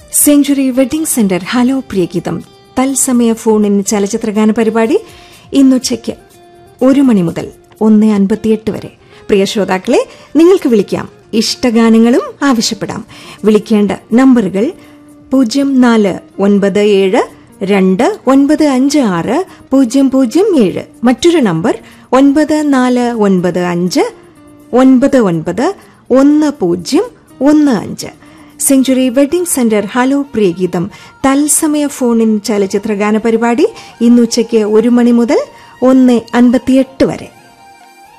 century wedding centre hello പ്രിയഗീതം തത്സമയ ഫോണിൻ ചലച്ചിത്രഗാന പരിപാടി ഇന്നുച്ചയ്ക്ക് ഒരു മണി മുതൽ ഒന്ന് അൻപത്തിയെട്ട് വരെ പ്രിയ ശ്രോതാക്കളെ നിങ്ങൾക്ക് വിളിക്കാം ഇഷ്ടഗാനങ്ങളും ആവശ്യപ്പെടാം വിളിക്കേണ്ട നമ്പറുകൾ പൂജ്യം നാല് ഒൻപത് ഏഴ് രണ്ട് ഒൻപത് അഞ്ച് ആറ് പൂജ്യം പൂജ്യം ഏഴ് മറ്റൊരു നമ്പർ ഒൻപത് നാല് ഒൻപത് അഞ്ച് ഒൻപത് ഒൻപത് ഒന്ന് പൂജ്യം ഒന്ന് അഞ്ച് സെഞ്ചുറി വെഡിംഗ് സെന്റർ ഹലോ പ്രിയഗീതം തത്സമയ ഫോണിൻ ചലച്ചിത്രഗാന പരിപാടി ഇന്നുച്ചയ്ക്ക് ഒരു മണി മുതൽ ഒന്ന് അൻപത്തിയെട്ട് വരെ